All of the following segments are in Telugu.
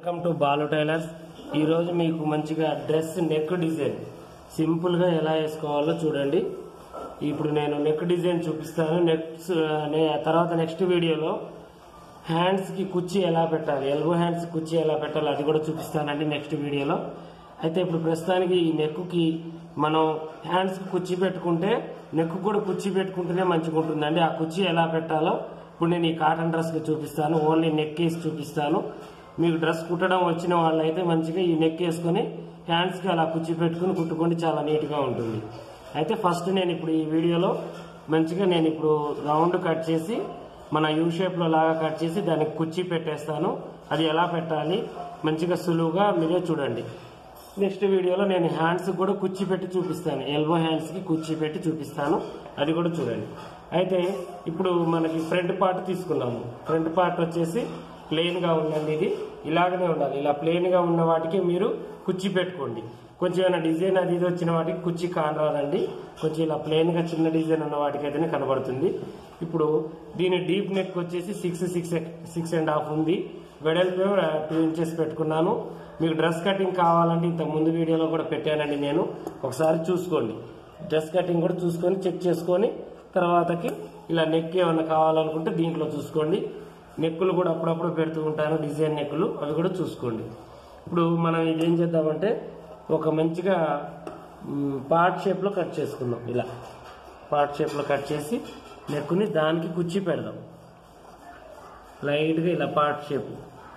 వెల్కమ్ టు బాలు టైలర్స్ ఈరోజు మీకు మంచిగా డ్రెస్ నెక్ డిజైన్ సింపుల్గా ఎలా వేసుకోవాలో చూడండి ఇప్పుడు నేను నెక్ డిజైన్ చూపిస్తాను నెక్స్ట్ తర్వాత నెక్స్ట్ వీడియోలో హ్యాండ్స్కి కుర్చీ ఎలా పెట్టాలి ఎల్బో హ్యాండ్స్ కుర్చీ ఎలా పెట్టాలి అది కూడా చూపిస్తానండి నెక్స్ట్ వీడియోలో అయితే ఇప్పుడు ప్రస్తుతానికి ఈ నెక్కి మనం హ్యాండ్స్కి కుర్చీ పెట్టుకుంటే నెక్ కూడా కుర్చీ పెట్టుకుంటేనే మంచిగా ఉంటుందండి ఆ కుర్చీ ఎలా పెట్టాలో ఇప్పుడు నేను ఈ కాటన్ డ్రెస్కి చూపిస్తాను ఓన్లీ నెక్ వేసి చూపిస్తాను మీకు డ్రెస్ కుట్టడం వచ్చిన వాళ్ళైతే మంచిగా ఈ నెక్ వేసుకొని హ్యాండ్స్కి అలా కుర్చీ పెట్టుకుని కుట్టుకోండి చాలా నీట్గా ఉంటుంది అయితే ఫస్ట్ నేను ఇప్పుడు ఈ వీడియోలో మంచిగా నేను ఇప్పుడు రౌండ్ కట్ చేసి మన యూ షేప్లో లాగా కట్ చేసి దానికి కుర్చీ పెట్టేస్తాను అది ఎలా పెట్టాలి మంచిగా సులువుగా మీరే చూడండి నెక్స్ట్ వీడియోలో నేను హ్యాండ్స్ కూడా కుర్చీ పెట్టి చూపిస్తాను ఎల్బో హ్యాండ్స్కి కుర్చీ పెట్టి చూపిస్తాను అది కూడా చూడండి అయితే ఇప్పుడు మనకి ఫ్రంట్ పార్ట్ తీసుకున్నాము ఫ్రంట్ పార్ట్ వచ్చేసి ప్లెయిన్గా ఉందండి ఇది ఇలాగనే ఉండాలి ఇలా ప్లెయిన్గా ఉన్న వాటికి మీరు కుర్చీ పెట్టుకోండి కొంచెం ఏమైనా డిజైన్ అది ఇది వచ్చిన వాటికి కుర్చీ కానరాదండి కొంచెం ఇలా ప్లెయిన్గా చిన్న డిజైన్ ఉన్న వాటికి అయితేనే కనబడుతుంది ఇప్పుడు దీని డీప్ నెక్ వచ్చేసి six six six and half ఉంది వెడల్పు టూ ఇంచెస్ పెట్టుకున్నాను మీకు డ్రెస్ కటింగ్ కావాలంటే ఇంత ముందు వీడియోలో కూడా పెట్టానండి నేను ఒకసారి చూసుకోండి డ్రెస్ కటింగ్ కూడా చూసుకొని చెక్ చేసుకొని తర్వాతకి ఇలా నెక్ ఏమైనా కావాలనుకుంటే దీంట్లో చూసుకోండి నెక్కులు కూడా అప్పుడప్పుడు పెడుతూ ఉంటాను డిజైన్ నెక్కులు అవి కూడా చూసుకోండి ఇప్పుడు మనం ఇది ఏం చేద్దామంటే ఒక మంచిగా మ్, పార్ట్ షేప్లో కట్ చేసుకుందాం ఇలా పార్ట్ షేప్లో కట్ చేసి నెక్కుని దానికి కుర్చీ పెడదాం లైట్గా ఇలా పార్ట్ షేప్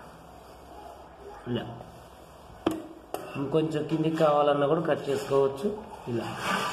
ఇలా ఇంకొంచెం కిందికి కావాలన్నా కూడా కట్ చేసుకోవచ్చు ఇలా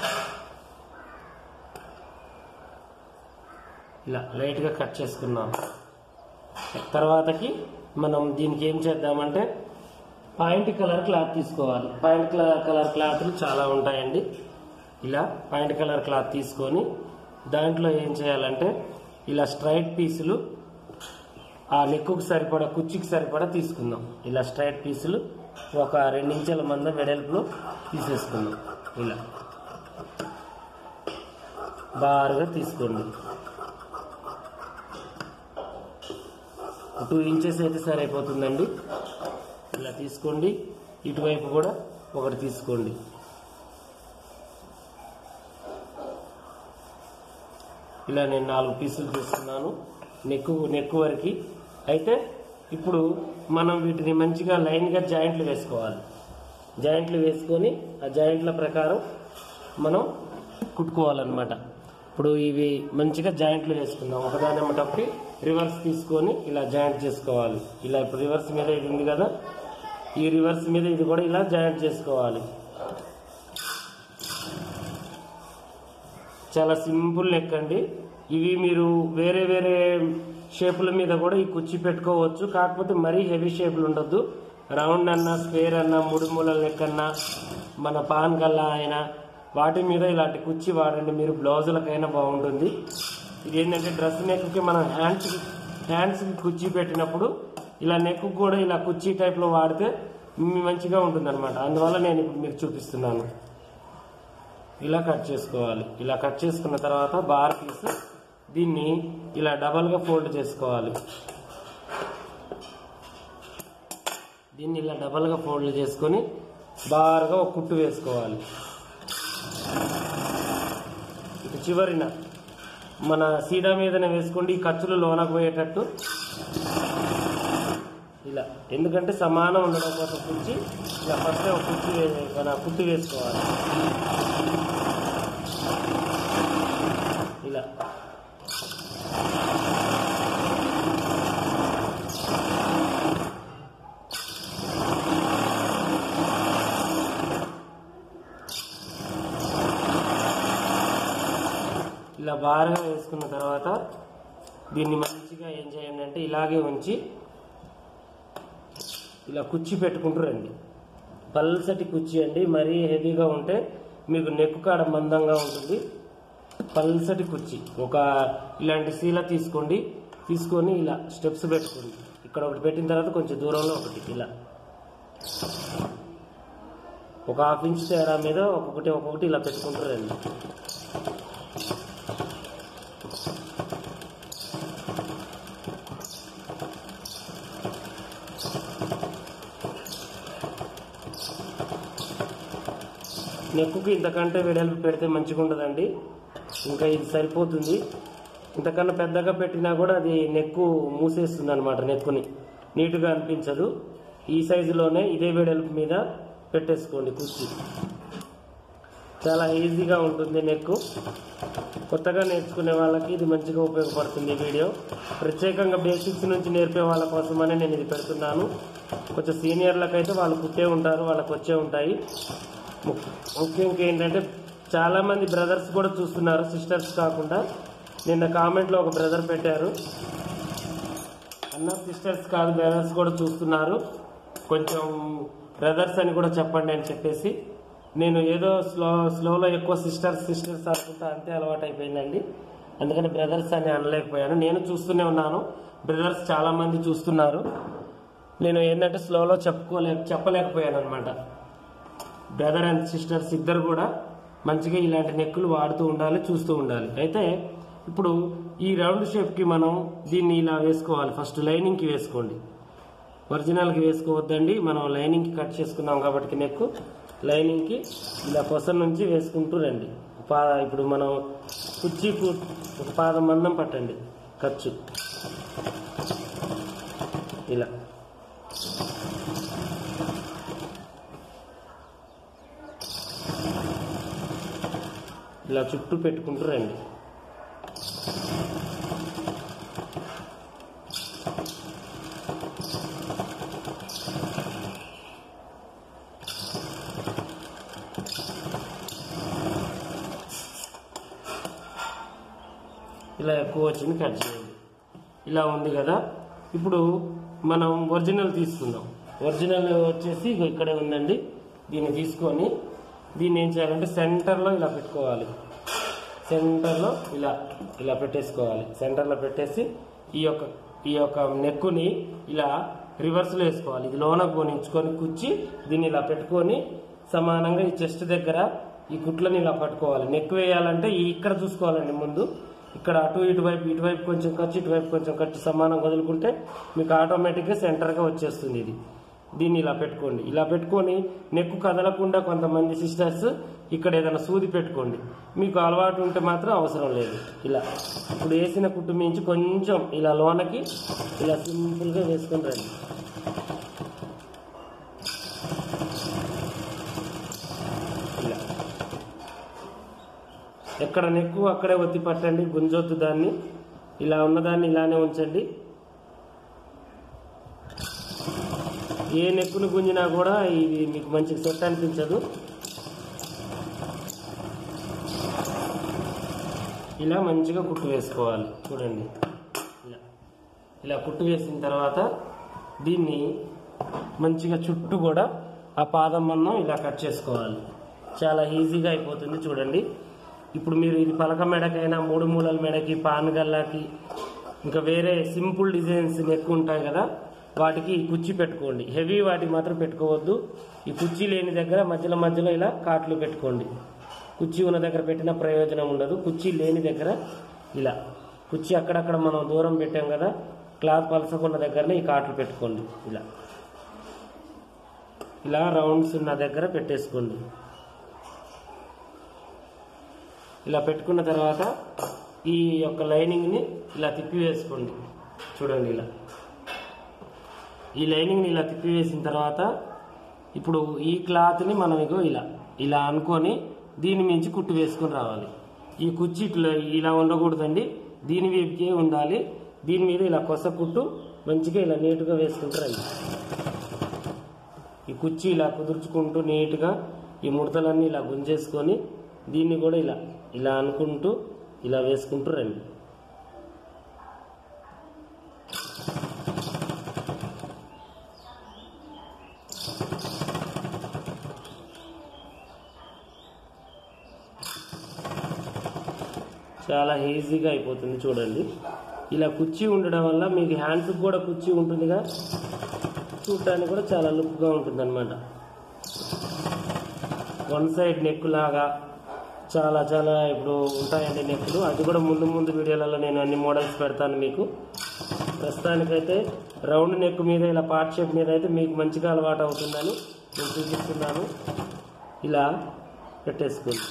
ఇలా లైట్గా కట్ చేసుకున్నాం తర్వాతకి మనం దీనికి ఏం చేద్దామంటే పాయింట్ కలర్ క్లాత్ తీసుకోవాలి పాయింట్ కలర్ కలర్ క్లాత్లు చాలా ఉంటాయండి ఇలా పాయింట్ కలర్ క్లాత్ తీసుకొని దాంట్లో ఏం చేయాలంటే ఇలా స్ట్రైట్ పీసులు ఆ నెక్కుకు సరిపడా కుర్చీకి సరిపడా తీసుకుందాం ఇలా స్ట్రైట్ పీసులు ఒక రెండించెల మందం వెడల్పులో తీసేసుకుందాం ఇలా బారుగా తీసుకోండి టూ ఇంచెస్ అయితే సరైపోతుందండి ఇలా తీసుకోండి ఇటువైపు కూడా ఒకటి తీసుకోండి ఇలా నేను నాలుగు పీసులు తీసుకున్నాను నెక్కు నెక్కు వరకు అయితే ఇప్పుడు మనం వీటిని మంచిగా లైన్గా జాయింట్లు వేసుకోవాలి జాయింట్లు వేసుకొని ఆ జాయింట్ల ప్రకారం మనం కుట్టుకోవాలన్నమాట ఇప్పుడు ఇవి మంచిగా జాయింట్లు వేసుకుందాం ఒకదాని ఒకటి రివర్స్ తీసుకొని ఇలా జాయింట్ చేసుకోవాలి ఇలా ఇప్పుడు రివర్స్ మీద ఇది ఉంది కదా ఈ రివర్స్ మీద ఇది కూడా ఇలా జాయింట్ చేసుకోవాలి చాలా సింపుల్ నెక్ అండి ఇవి మీరు వేరే వేరే షేపుల మీద కూడా ఈ కుర్చీ పెట్టుకోవచ్చు కాకపోతే మరీ హెవీ షేపులు ఉండొద్దు రౌండ్ అన్నా స్క్వేర్ అన్నా మూడు మూలల నెక్ అన్నా మన పాన్ కల్లా అయినా వాటి మీద ఇలాంటి కుర్చీ వాడండి మీరు బ్లౌజులకైనా బాగుంటుంది ఇది ఏంటంటే డ్రెస్ నెక్కి మనం హ్యాండ్స్కి హ్యాండ్స్కి కుర్చీ పెట్టినప్పుడు ఇలా నెక్ కూడా ఇలా కుర్చీ టైప్లో వాడితే మంచిగా ఉంటుంది అందువల్ల నేను ఇప్పుడు మీకు చూపిస్తున్నాను ఇలా కట్ చేసుకోవాలి ఇలా కట్ చేసుకున్న తర్వాత బార్ పీస్ దీన్ని ఇలా డబల్గా ఫోల్డ్ చేసుకోవాలి దీన్ని ఇలా డబల్గా ఫోల్డ్ చేసుకొని బారుగా ఒక కుట్టు వేసుకోవాలి ఇటు చివరిన మన సీదా మీదనే వేసుకోండి ఈ ఖర్చులు లోనకు పోయేటట్టు ఇలా ఎందుకంటే సమానం ఉండడం కోసం కుర్చీ ఇలా ఫస్ట్ ఒక కుర్చీ వే- మన కుట్టు వేసుకోవాలి ఇలా ఇలా బాగా వేసుకున్న తర్వాత దీన్ని మంచిగా ఏం చేయండి అంటే ఇలాగే ఉంచి ఇలా కుర్చీ పెట్టుకుంటూ రండి పల్సటి కుర్చీ అండి మరీ హెవీగా ఉంటే మీకు నెక్కు కాడ మందంగా ఉంటుంది పల్సటి కుర్చీ ఒక ఇలాంటి శీల తీసుకోండి తీసుకొని ఇలా స్టెప్స్ పెట్టుకోండి ఇక్కడ ఒకటి పెట్టిన తర్వాత కొంచెం దూరంలో ఒకటి ఇలా ఒక హాఫ్ ఇంచ్ తేడా మీద ఒక్కొక్కటి ఒక్కొక్కటి ఇలా పెట్టుకుంటూ రండి నెక్కుకి ఇంతకంటే వెడల్పు పెడితే మంచిగా ఉండదండి ఇంకా ఇది సరిపోతుంది ఇంతకన్నా పెద్దగా పెట్టినా కూడా అది నెక్కు మూసేస్తుంది అనమాట నెక్కుని నీట్గా అనిపించదు ఈ సైజులోనే ఇదే వెడల్పు మీద పెట్టేసుకోండి కుర్చీ చాలా ఈజీగా ఉంటుంది నెక్కు కొత్తగా నేర్చుకునే వాళ్ళకి ఇది మంచిగా ఉపయోగపడుతుంది ఈ వీడియో ప్రత్యేకంగా బేసిక్స్ నుంచి నేర్పే వాళ్ళ కోసమనే నేను ఇది పెడుతున్నాను కొంచెం సీనియర్లకు అయితే వాళ్ళు కుట్టే ఉంటారు వాళ్ళకి వచ్చే ఉంటాయి ము- ముఖ్యంగా ఏంటంటే చాలా మంది బ్రదర్స్ కూడా చూస్తున్నారు సిస్టర్స్ కాకుండా నిన్న కామెంట్లో ఒక బ్రదర్ పెట్టారు అన్న సిస్టర్స్ కాదు బ్రదర్స్ కూడా చూస్తున్నారు కొంచెం బ్రదర్స్ అని కూడా చెప్పండి అని చెప్పేసి నేను ఏదో స్లో స్లోలో ఎక్కువ సిస్టర్స్ సిస్టర్స్ అనుకుంటా అంతే అలవాటు అయిపోయిందండి అందుకని బ్రదర్స్ అని అనలేకపోయాను నేను చూస్తూనే ఉన్నాను బ్రదర్స్ చాలా మంది చూస్తున్నారు నేను ఏంటంటే స్లోలో చెప్పుకోలే చెప్పలేకపోయాను అనమాట బ్రదర్ అండ్ సిస్టర్స్ ఇద్దరు కూడా మంచిగా ఇలాంటి నెక్కులు వాడుతూ ఉండాలి చూస్తూ ఉండాలి అయితే ఇప్పుడు ఈ రౌండ్ షేప్కి మనం దీన్ని ఇలా వేసుకోవాలి ఫస్ట్ లైనింగ్కి వేసుకోండి ఒరిజినల్కి వేసుకోవద్దండి మనం లైనింగ్కి కట్ చేసుకున్నాం కాబట్టి నెక్ లైనింగ్కి ఇలా కొస నుంచి వేసుకుంటూ రండి పా ఇప్పుడు మనం కుర్చీకు ఒక పాదం మందం పట్టండి ఖర్చు ఇలా ఇలా చుట్టూ పెట్టుకుంటూ రండి ఇలా ఎక్కువ వచ్చింది కట్ చేయండి ఇలా ఉంది కదా ఇప్పుడు మనం ఒరిజినల్ తీసుకుందాం ఒరిజినల్ వచ్చేసి ఇగో ఇక్కడే ఉందండి దీన్ని తీసుకొని దీన్ని ఏం చేయాలంటే సెంటర్లో ఇలా పెట్టుకోవాలి సెంటర్లో ఇలా ఇలా పెట్టేసుకోవాలి సెంటర్లో పెట్టేసి ఈ యొక్క ఈ యొక్క నెక్కుని ఇలా రివర్స్లో వేసుకోవాలి ఇది లోన కొనించుకొని కుచ్చి దీన్ని ఇలా పెట్టుకొని సమానంగా ఈ చెస్ట్ దగ్గర ఈ కుట్లని ఇలా పట్టుకోవాలి నెక్ వేయాలంటే ఈ ఇక్కడ చూసుకోవాలండి ముందు ఇక్కడ అటు ఇటువైపు ఇటువైపు కొంచెం ఖర్చు ఇటువైపు కొంచెం ఖర్చు సమానంగా వదులుకుంటే మీకు ఆటోమేటిక్గా సెంటర్గా వచ్చేస్తుంది ఇది దీన్ని ఇలా పెట్టుకోండి ఇలా పెట్టుకొని నెక్కు కదలకుండా కొంతమంది సిస్టర్స్ ఇక్కడ ఏదైనా సూది పెట్టుకోండి మీకు అలవాటు ఉంటే మాత్రం అవసరం లేదు ఇలా ఇప్పుడు వేసిన కుట్టు మించి కొంచెం ఇలా లోనకి ఇలా సింపుల్గా వేసుకొని రండి ఇలా ఎక్కడ నెక్కు అక్కడే ఒత్తి పట్టండి గుంజొద్దు దాన్ని ఇలా ఉన్నదాన్ని ఇలానే ఉంచండి ఏ నెక్కును గుంజినా కూడా ఇది మీకు మంచి సెట్ అనిపించదు ఇలా మంచిగా కుట్టు వేసుకోవాలి చూడండి ఇలా ఇలా కుట్టు వేసిన తర్వాత దీన్ని మంచిగా చుట్టూ కూడా ఆ పాదం మన్నం ఇలా కట్ చేసుకోవాలి చాలా ఈజీగా అయిపోతుంది చూడండి ఇప్పుడు మీరు ఇది పలక మెడకైనా మూడు మూలల మెడకి పానగల్లాకి ఇంకా వేరే సింపుల్ డిజైన్స్ ఎక్కువ ఉంటాయి కదా వాటికి ఈ కుర్చీ పెట్టుకోండి హెవీ వాటికి మాత్రం పెట్టుకోవద్దు ఈ కుర్చీ లేని దగ్గర మధ్యలో మధ్యలో ఇలా కాట్లు పెట్టుకోండి కుర్చీ ఉన్న దగ్గర పెట్టిన ప్రయోజనం ఉండదు కుర్చీ లేని దగ్గర ఇలా కుర్చీ అక్కడక్కడ మనం దూరం పెట్టాం కదా క్లాత్ పలసకున్న దగ్గరనే ఈ కాట్లు పెట్టుకోండి ఇలా ఇలా రౌండ్స్ ఉన్న దగ్గర పెట్టేసుకోండి ఇలా పెట్టుకున్న తర్వాత ఈ యొక్క లైనింగ్ని ఇలా తిప్పి వేసుకోండి చూడండి ఇలా ఈ లైనింగ్ని ఇలా తిప్పి వేసిన తర్వాత ఇప్పుడు ఈ క్లాత్ని మనం ఇగో ఇలా ఇలా అనుకొని దీని మించి కుట్టు వేసుకొని రావాలి ఈ కుర్చీ ఇట్లా ఇలా ఉండకూడదండి దీని వైపుకే ఉండాలి దీని మీద ఇలా కొస కుట్టు మంచిగా ఇలా నీట్గా వేసుకుంటారండి ఈ కుర్చీ ఇలా కుదుర్చుకుంటూ నీట్గా ఈ ముడతలన్నీ ఇలా గుంజేసుకొని దీన్ని కూడా ఇలా ఇలా అనుకుంటూ ఇలా వేసుకుంటూ రండి చాలా ఈజీగా అయిపోతుంది చూడండి ఇలా కుర్చీ ఉండడం వల్ల మీకు హ్యాండ్స్కి కూడా కుర్చీ ఉంటుందిగా చూడటానికి కూడా చాలా లుక్గా ఉంటుంది అనమాట వన్ సైడ్ నెక్ లాగా చాలా చాలా ఇప్పుడు ఉంటాయండి నెక్కులు అది కూడా ముందు ముందు వీడియోలలో నేను అన్ని మోడల్స్ పెడతాను మీకు ప్రస్తుతానికైతే రౌండ్ నెక్ మీద ఇలా పార్ట్ షేప్ మీద అయితే మీకు మంచిగా అలవాటు అవుతుందని నేను చూపిస్తున్నాను ఇలా పెట్టేసుకోండి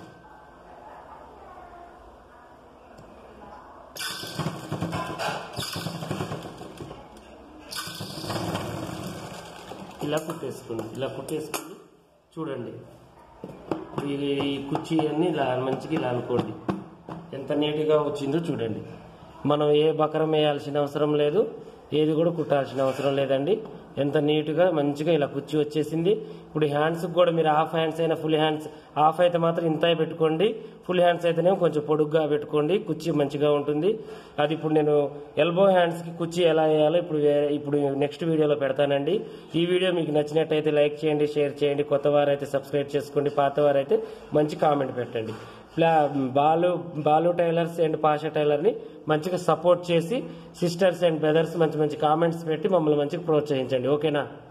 ఇలా కుట్టేసుకోండి ఇలా కుట్టేసుకొని చూడండి ఈ ఈ కుర్చీ అన్ని ఇలా మంచిగా ఇలా అనుకోండి ఎంత నీట్గా వచ్చిందో చూడండి మనం ఏ బకరం వేయాల్సిన అవసరం లేదు ఏది కూడా కుట్టాల్సిన అవసరం లేదండి ఎంత నీట్గా మంచిగా ఇలా కుర్చీ వచ్చేసింది ఇప్పుడు హ్యాండ్స్కి కూడా మీరు హాఫ్ హ్యాండ్స్ అయినా ఫుల్ హ్యాండ్స్ హాఫ్ అయితే మాత్రం ఇంత పెట్టుకోండి ఫుల్ హ్యాండ్స్ అయితేనే కొంచెం పొడుగ్గా పెట్టుకోండి కుర్చీ మంచిగా ఉంటుంది అది ఇప్పుడు నేను ఎల్బో హ్యాండ్స్కి కుర్చీ ఎలా వేయాలో ఇప్పుడు వే- ఇప్పుడు నెక్స్ట్ వీడియోలో పెడతానండి ఈ వీడియో మీకు నచ్చినట్టయితే లైక్ చేయండి షేర్ చేయండి కొత్త వారైతే సబ్స్క్రైబ్ చేసుకోండి పాత వారైతే మంచి కామెంట్ పెట్టండి ప్లా బాలు బాలు టైలర్స్ అండ్ పాషా టైలర్ని మంచిగా సపోర్ట్ చేసి సిస్టర్స్ అండ్ బ్రదర్స్ మంచి మంచి కామెంట్స్ పెట్టి మమ్మల్ని మంచిగా ప్రోత్సహించండి ఓకేనా